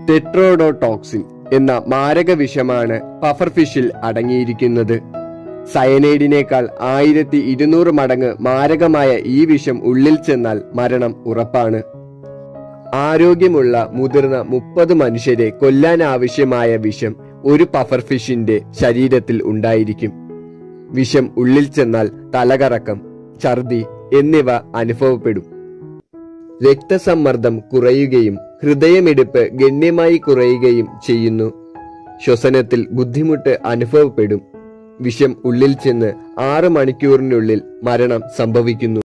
ടെട്രോഡോടോക്സിൻ എന്ന മാരക വിഷമാണ് പഫർ ഫിഷിൽ അടങ്ങിയിരിക്കുന്നത് സയനൈഡിനേക്കാൾ ആയിരത്തി ഇരുന്നൂറ് മടങ്ങ് മാരകമായ ഈ വിഷം ഉള്ളിൽ ചെന്നാൽ മരണം ഉറപ്പാണ് ആരോഗ്യമുള്ള മുതിർന്ന മുപ്പത് മനുഷ്യരെ കൊല്ലാൻ ആവശ്യമായ വിഷം ഒരു പഫർ ഫിഷിന്റെ ശരീരത്തിൽ ഉണ്ടായിരിക്കും വിഷം ഉള്ളിൽ ചെന്നാൽ തലകറക്കം ഛർദി എന്നിവ അനുഭവപ്പെടും രക്തസമ്മർദ്ദം കുറയുകയും ഹൃദയമിടിപ്പ് ഗണ്യമായി കുറയുകയും ചെയ്യുന്നു ശ്വസനത്തിൽ ബുദ്ധിമുട്ട് അനുഭവപ്പെടും വിഷം ഉള്ളിൽ ചെന്ന് ആറ് മണിക്കൂറിനുള്ളിൽ മരണം സംഭവിക്കുന്നു